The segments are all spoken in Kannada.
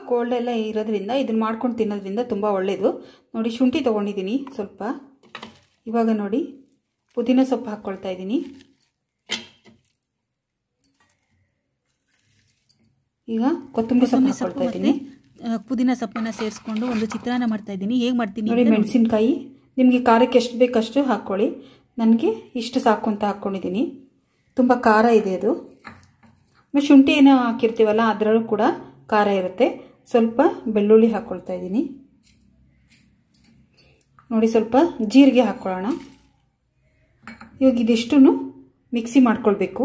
ಕೋಲ್ಡ್ ಎಲ್ಲ ಇರೋದ್ರಿಂದ ಇದನ್ನು ಮಾಡ್ಕೊಂಡು ತಿನ್ನೋದ್ರಿಂದ ತುಂಬ ಒಳ್ಳೆಯದು ನೋಡಿ ಶುಂಠಿ ತೊಗೊಂಡಿದ್ದೀನಿ ಸ್ವಲ್ಪ ಇವಾಗ ನೋಡಿ ಪುದೀನ ಸೊಪ್ಪು ಹಾಕ್ಕೊಳ್ತಾ ಇದ್ದೀನಿ ಈಗ ಕೊತ್ತಂಬರಿ ಸೊಪ್ಪು ಹಾಕ್ಕೊಳ್ತಾ ಇದ್ದೀನಿ ಪುದೀನ ಸೊಪ್ಪನ್ನ ಸೇರಿಸ್ಕೊಂಡು ಒಂದು ಚಿತ್ರಾನ್ನ ಮಾಡ್ತಾ ಇದ್ದೀನಿ ಹೇಗೆ ಮಾಡ್ತೀನಿ ನೋಡಿ ಅಂತ ಮೆಣಸಿನ್ಕಾಯಿ ನಿಮಗೆ ಖಾರಕ್ಕೆ ಎಷ್ಟು ಬೇಕಷ್ಟು ಹಾಕ್ಕೊಳ್ಳಿ ನನಗೆ ಇಷ್ಟು ಸಾಕು ಅಂತ ಹಾಕ್ಕೊಂಡಿದ್ದೀನಿ ತುಂಬ ಖಾರ ಇದೆ ಅದು ಆಮೇಲೆ ಶುಂಠಿ ಏನೋ ಹಾಕಿರ್ತೀವಲ್ಲ ಅದರಲ್ಲೂ ಕೂಡ ಖಾರ ಇರುತ್ತೆ ಸ್ವಲ್ಪ ಬೆಳ್ಳುಳ್ಳಿ ಹಾಕ್ಕೊಳ್ತಾ ಇದ್ದೀನಿ ನೋಡಿ ಸ್ವಲ್ಪ ಜೀರಿಗೆ ಹಾಕ್ಕೊಳ್ಳೋಣ ಇವಾಗ ಇದಿಷ್ಟು ಮಿಕ್ಸಿ ಮಾಡ್ಕೊಳ್ಬೇಕು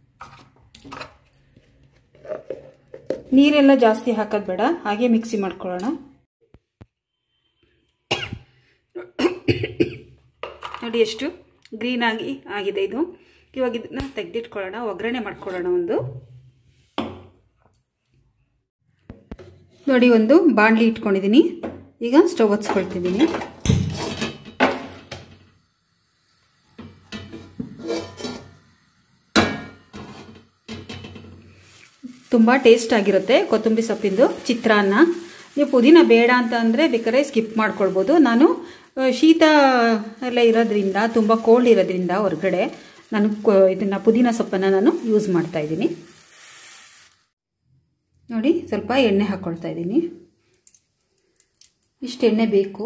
ನೀರೆಲ್ಲ ಜಾಸ್ತಿ ಹಾಕೋದು ಬೇಡ ಹಾಗೆ ಮಿಕ್ಸಿ ಮಾಡ್ಕೊಳ್ಳೋಣ ನೋಡಿ ಎಷ್ಟು ಗ್ರೀನಾಗಿ ಆಗಿದೆ ಇದು ಇವಾಗ ಇದನ್ನ ತೆಗೆದಿಟ್ಕೊಳ್ಳೋಣ ಒಗ್ಗರಣೆ ಮಾಡ್ಕೊಳ್ಳೋಣ ಒಂದು ನೋಡಿ ಒಂದು ಬಾಣಲಿ ಇಟ್ಕೊಂಡಿದ್ದೀನಿ ಈಗ ಸ್ಟವ್ ಹಚ್ಕೊಳ್ತಿದ್ದೀನಿ ತುಂಬ ಟೇಸ್ಟ್ ಆಗಿರುತ್ತೆ ಕೊತ್ತಂಬರಿ ಸೊಪ್ಪಿಂದು ಚಿತ್ರಾನ್ನ ನೀವು ಪುದೀನ ಬೇಡ ಅಂತ ಅಂದರೆ ಬೇಕಾದ್ರೆ ಸ್ಕಿಪ್ ಮಾಡ್ಕೊಳ್ಬೋದು ನಾನು ಆ, ಶೀತ ಎಲ್ಲ ಇರೋದ್ರಿಂದ ತುಂಬ ಕೋಲ್ಡ್ ಇರೋದ್ರಿಂದ ಹೊರಗಡೆ ನಾನು ಇದನ್ನು ಪುದೀನ ಸೊಪ್ಪನ್ನು ನಾನು ಯೂಸ್ ಮಾಡ್ತಾ ಇದ್ದೀನಿ ನೋಡಿ ಸ್ವಲ್ಪ ಎಣ್ಣೆ ಹಾಕ್ಕೊಳ್ತಾ ಇದ್ದೀನಿ ಇಷ್ಟು ಎಣ್ಣೆ ಬೇಕು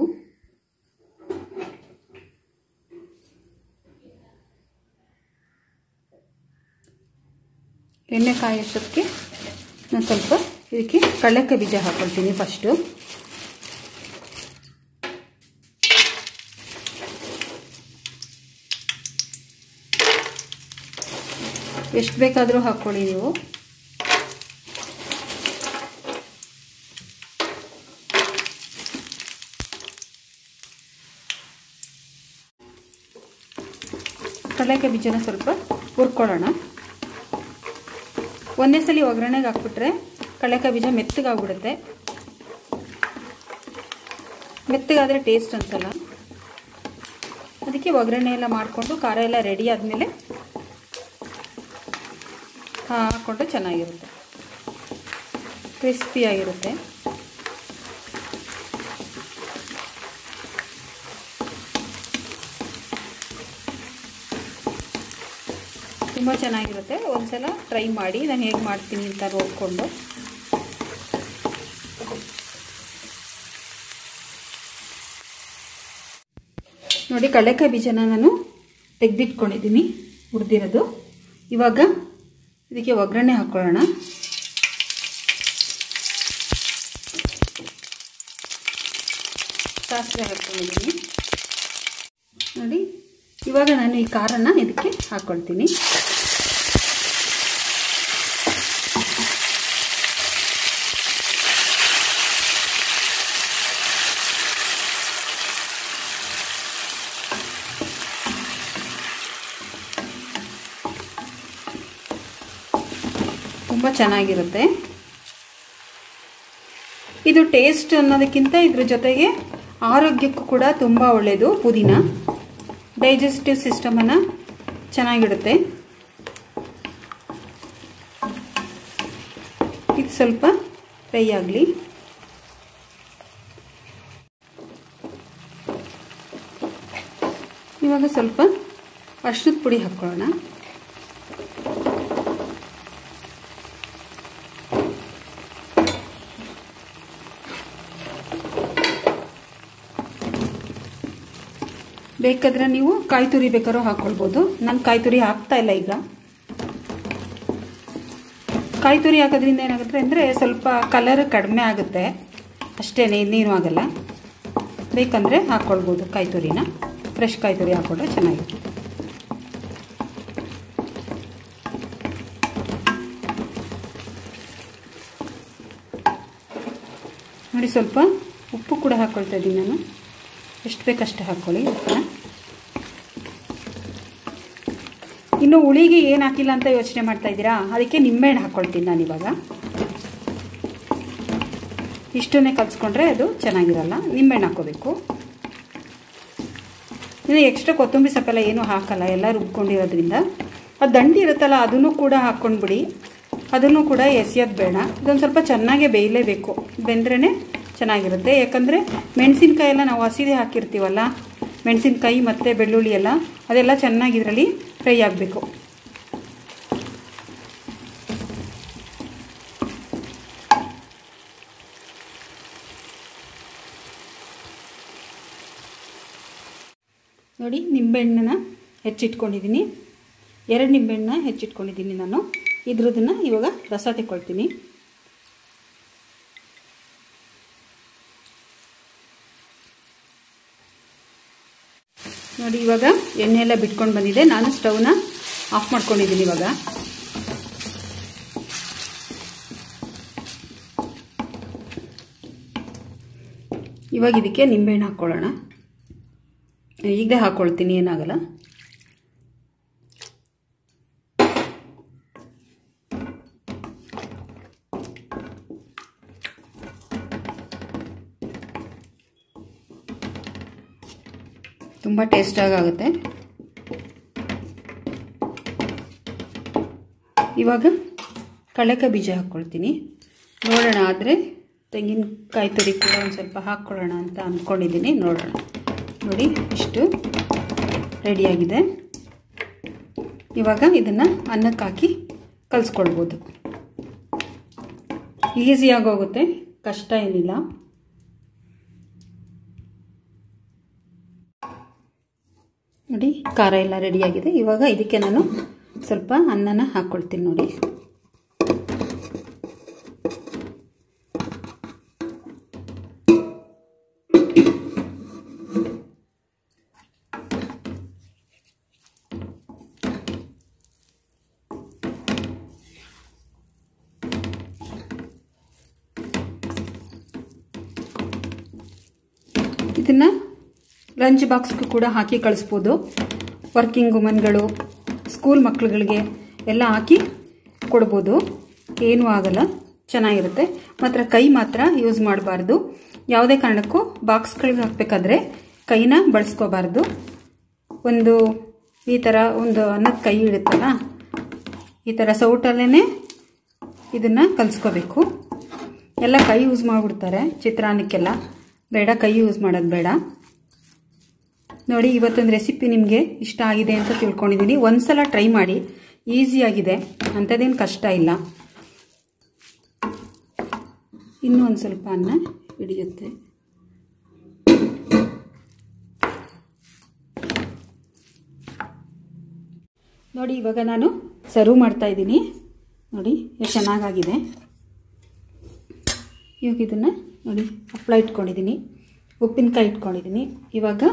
ಎಣ್ಣೆ ಕಾಯೋಷ್ಟಕ್ಕೆ ನಾನು ಸ್ವಲ್ಪ ಇದಕ್ಕೆ ಕಡಲೆಕಾಯಿ ಬೀಜ ಹಾಕ್ಕೊಳ್ತೀನಿ ಫಸ್ಟು ಎಷ್ಟು ಬೇಕಾದರೂ ಹಾಕ್ಕೊಳ್ಳಿ ನೀವು ಕಡಲೆಕಾಯಿ ಬೀಜನ ಸ್ವಲ್ಪ ಹುರ್ಕೊಳ್ಳೋಣ ಒಂದೇ ಸಲ ಒಗ್ಗರಣೆಗೆ ಹಾಕ್ಬಿಟ್ರೆ ಕಡಲೆಕಾಯಿ ಬೀಜ ಮೆತ್ತಗಾಗ್ಬಿಡುತ್ತೆ ಮೆತ್ತಗಾದರೆ ಟೇಸ್ಟ್ ಅನ್ಸಲ್ಲ ಅದಕ್ಕೆ ಒಗ್ಗರಣೆ ಎಲ್ಲ ಮಾಡಿಕೊಂಡು ಖಾರ ಎಲ್ಲ ರೆಡಿ ಆದಮೇಲೆ ಹಾಕ್ಕೊಂಡು ಚೆನ್ನಾಗಿರುತ್ತೆ ಕ್ರಿಸ್ಪಿಯಾಗಿರುತ್ತೆ ತುಂಬ ಚೆನ್ನಾಗಿರುತ್ತೆ ಒಂದ್ಸಲ ಟ್ರೈ ಮಾಡಿ ನಾನು ಹೇಗೆ ಮಾಡ್ತೀನಿ ಅಂತ ನೋಡಿಕೊಂಡು ನೋಡಿ ಕಡಲೆಕಾಯಿ ಬೀಜನ ನಾನು ತೆಗೆದಿಟ್ಕೊಂಡಿದ್ದೀನಿ ಹುರಿದಿರೋದು ಇವಾಗ ಇದಕ್ಕೆ ಒಗ್ಗರಣೆ ಹಾಕ್ಕೊಳ್ಳೋಣ ಸಾಸಿವೆ ಹಾಕ್ಕೊಂಡಿದ್ದೀನಿ ನೋಡಿ ಇವಾಗ ನಾನು ಈ ಖಾರನ ಇದಕ್ಕೆ ಹಾಕ್ಕೊಳ್ತೀನಿ ತುಂಬ ಚೆನ್ನಾಗಿರುತ್ತೆ ಇದು ಟೇಸ್ಟ್ ಅನ್ನೋದಕ್ಕಿಂತ ಇದ್ರ ಜೊತೆಗೆ ಆರೋಗ್ಯಕ್ಕೂ ಕೂಡ ತುಂಬ ಒಳ್ಳೆಯದು ಪುದೀನ ಡೈಜೆಸ್ಟಿವ್ ಸಿಸ್ಟಮನ್ನು ಚೆನ್ನಾಗಿಡುತ್ತೆ ಇದು ಸ್ವಲ್ಪ ಫ್ರೈ ಆಗಲಿ ಇವಾಗ ಸ್ವಲ್ಪ ಅರ್ಶಿನದ ಪುಡಿ ಹಾಕ್ಕೊಳ್ಳೋಣ ಬೇಕಾದ್ರೆ ನೀವು ಕಾಯಿ ತುರಿ ಬೇಕಾದ್ರೂ ಹಾಕ್ಕೊಳ್ಬೋದು ನಾನು ಕಾಯಿ ತುರಿ ಹಾಕ್ತಾ ಇಲ್ಲ ಈಗ ಕಾಯಿ ತುರಿ ಹಾಕೋದ್ರಿಂದ ಏನಾಗುತ್ತೆ ಅಂದರೆ ಸ್ವಲ್ಪ ಕಲರ್ ಕಡಿಮೆ ಆಗುತ್ತೆ ಅಷ್ಟೇ ಇನ್ನೇನು ಆಗಲ್ಲ ಬೇಕಂದರೆ ಹಾಕ್ಕೊಳ್ಬೋದು ಕಾಯಿ ತುರಿನ ಫ್ರೆಶ್ ಕಾಯಿ ತುರಿ ಹಾಕ್ಕೊಂಡ್ರೆ ಚೆನ್ನಾಗಿರುತ್ತೆ ನೋಡಿ ಸ್ವಲ್ಪ ಉಪ್ಪು ಕೂಡ ಹಾಕ್ಕೊಳ್ತಾ ಇದ್ದೀನಿ ನಾನು ಎಷ್ಟು ಬೇಕಷ್ಟು ಹಾಕ್ಕೊಳ್ಳಿ ಉಪ್ಪನ್ನ ಇನ್ನು ಹುಳಿಗೆ ಏನು ಹಾಕಿಲ್ಲ ಅಂತ ಯೋಚನೆ ಮಾಡ್ತಾ ಇದ್ದೀರಾ ಅದಕ್ಕೆ ನಿಂಬೆಹಣ್ಣು ಹಾಕ್ಕೊಳ್ತೀನಿ ನಾನು ಇವಾಗ ಇಷ್ಟನ್ನೇ ಕಲಿಸ್ಕೊಂಡ್ರೆ ಅದು ಚೆನ್ನಾಗಿರಲ್ಲ ನಿಂಬೆಹಣ್ಣು ಹಾಕ್ಕೋಬೇಕು ಇನ್ನು ಎಕ್ಸ್ಟ್ರಾ ಕೊತ್ತಂಬರಿ ಸೊಪ್ಪೆಲ್ಲ ಏನೂ ಹಾಕಲ್ಲ ಎಲ್ಲ ರುಬ್ಕೊಂಡಿರೋದ್ರಿಂದ ಅದು ದಂಡಿ ಇರುತ್ತಲ್ಲ ಅದನ್ನು ಕೂಡ ಹಾಕ್ಕೊಂಡ್ಬಿಡಿ ಅದನ್ನು ಕೂಡ ಎಸೆಯೋದು ಬೇಡ ಇದೊಂದು ಸ್ವಲ್ಪ ಚೆನ್ನಾಗೇ ಬೇಯಲೇಬೇಕು ಬೆಂದ್ರೇ ಚೆನ್ನಾಗಿರುತ್ತೆ ಯಾಕಂದರೆ ಮೆಣಸಿನ್ಕಾಯಿ ಎಲ್ಲ ನಾವು ಹಸಿದೆ ಹಾಕಿರ್ತೀವಲ್ಲ ಮೆಣಸಿನ್ಕಾಯಿ ಮತ್ತು ಬೆಳ್ಳುಳ್ಳಿ ಎಲ್ಲ ಅದೆಲ್ಲ ಚೆನ್ನಾಗಿ ಇದರಲ್ಲಿ ಫ್ರೈ ಆಗಬೇಕು ನೋಡಿ ನಿಂಬೆಹಣ್ಣನ್ನ ಹೆಚ್ಚಿಟ್ಕೊಂಡಿದ್ದೀನಿ ಎರಡು ನಿಂಬೆಹಣ್ಣನ್ನ ಹೆಚ್ಚಿಟ್ಕೊಂಡಿದ್ದೀನಿ ನಾನು ಇದ್ರದನ್ನು ಇವಾಗ ರಸ ತೆಕ್ಕೊಳ್ತೀನಿ ನೋಡಿ ಇವಾಗ ಎಣ್ಣೆ ಎಲ್ಲ ಬಿಟ್ಕೊಂಡು ಬಂದಿದೆ ನಾನು ಸ್ಟವ್ನ ಆಫ್ ಮಾಡ್ಕೊಂಡಿದ್ದೀನಿ ಇವಾಗ ಇವಾಗ ಇದಕ್ಕೆ ನಿಂಬೆಹಣ್ಣು ಹಾಕ್ಕೊಳ್ಳೋಣ ಈಗಲೇ ಹಾಕ್ಕೊಳ್ತೀನಿ ಏನಾಗಲ್ಲ ತುಂಬ ಟೇಸ್ಟಾಗಿ ಆಗುತ್ತೆ ಇವಾಗ ಕಳೆಕಾಯಿ ಬೀಜ ಹಾಕ್ಕೊಳ್ತೀನಿ ನೋಡೋಣ ಆದರೆ ತೆಂಗಿನಕಾಯಿ ತುರಿ ಕೂಡ ಒಂದು ಸ್ವಲ್ಪ ಹಾಕ್ಕೊಳ್ಳೋಣ ಅಂತ ಅಂದ್ಕೊಂಡಿದ್ದೀನಿ ನೋಡೋಣ ನೋಡಿ ಇಷ್ಟು ರೆಡಿಯಾಗಿದೆ ಇವಾಗ ಇದನ್ನು ಅನ್ನಕ್ಕೆ ಹಾಕಿ ಕಲಿಸ್ಕೊಳ್ಬೋದು ಈಸಿಯಾಗಿ ಹೋಗುತ್ತೆ ಕಷ್ಟ ಏನಿಲ್ಲ ನೋಡಿ ಖಾರ ಎಲ್ಲ ರೆಡಿಯಾಗಿದೆ ಇವಾಗ ಇದಕ್ಕೆ ನಾನು ಸ್ವಲ್ಪ ಅನ್ನನ ಹಾಕ್ಕೊಳ್ತೀನಿ ನೋಡಿ ಇದನ್ನು ಲಂಚ್ ಬಾಕ್ಸ್ಗೂ ಕೂಡ ಹಾಕಿ ಕಳಿಸ್ಬೋದು ವರ್ಕಿಂಗ್ ವುಮನ್ಗಳು ಸ್ಕೂಲ್ ಮಕ್ಕಳುಗಳಿಗೆ ಎಲ್ಲ ಹಾಕಿ ಕೊಡ್ಬೋದು ಏನೂ ಆಗಲ್ಲ ಚೆನ್ನಾಗಿರುತ್ತೆ ಮಾತ್ರ ಕೈ ಮಾತ್ರ ಯೂಸ್ ಮಾಡಬಾರ್ದು ಯಾವುದೇ ಕಾರಣಕ್ಕೂ ಬಾಕ್ಸ್ಗಳಿಗೆ ಹಾಕಬೇಕಾದ್ರೆ ಕೈನ ಬಳಸ್ಕೋಬಾರ್ದು ಒಂದು ಈ ಥರ ಒಂದು ಅನ್ನದ ಕೈ ಇಡುತ್ತಲ್ಲ ಈ ಥರ ಸೌಟಲ್ಲೇ ಇದನ್ನು ಕಲಿಸ್ಕೋಬೇಕು ಎಲ್ಲ ಕೈ ಯೂಸ್ ಮಾಡಿಬಿಡ್ತಾರೆ ಚಿತ್ರಾನ್ನಕ್ಕೆಲ್ಲ ಬೇಡ ಕೈ ಯೂಸ್ ಮಾಡೋದು ಬೇಡ ನೋಡಿ ಇವತ್ತೊಂದು ರೆಸಿಪಿ ನಿಮಗೆ ಇಷ್ಟ ಆಗಿದೆ ಅಂತ ತಿಳ್ಕೊಂಡಿದ್ದೀನಿ ಒಂದು ಸಲ ಟ್ರೈ ಮಾಡಿ ಈಸಿಯಾಗಿದೆ ಅಂಥದ್ದೇನು ಕಷ್ಟ ಇಲ್ಲ ಇನ್ನೂ ಒಂದು ಸ್ವಲ್ಪ ಅನ್ನ ಹಿಡಿಯುತ್ತೆ ನೋಡಿ ಇವಾಗ ನಾನು ಸರ್ವ್ ಮಾಡ್ತಾ ಇದ್ದೀನಿ ನೋಡಿ ಎಷ್ಟು ಚೆನ್ನಾಗಾಗಿದೆ ಇವಾಗ ಇದನ್ನು ನೋಡಿ ಹಪ್ಪಳ ಇಟ್ಕೊಂಡಿದ್ದೀನಿ ಉಪ್ಪಿನಕಾಯಿ ಇಟ್ಕೊಂಡಿದ್ದೀನಿ ಇವಾಗ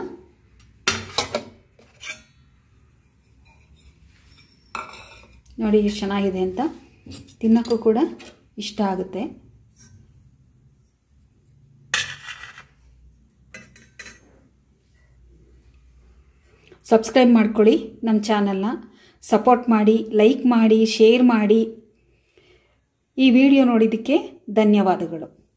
ನೋಡಿ ಎಷ್ಟು ಚೆನ್ನಾಗಿದೆ ಅಂತ ತಿನ್ನೋಕ್ಕೂ ಕೂಡ ಇಷ್ಟ ಆಗುತ್ತೆ ಸಬ್ಸ್ಕ್ರೈಬ್ ಮಾಡ್ಕೊಳ್ಳಿ ನಮ್ಮ ಚಾನಲ್ನ ಸಪೋರ್ಟ್ ಮಾಡಿ ಲೈಕ್ ಮಾಡಿ ಶೇರ್ ಮಾಡಿ ಈ ವಿಡಿಯೋ ನೋಡಿದ್ದಕ್ಕೆ ಧನ್ಯವಾದಗಳು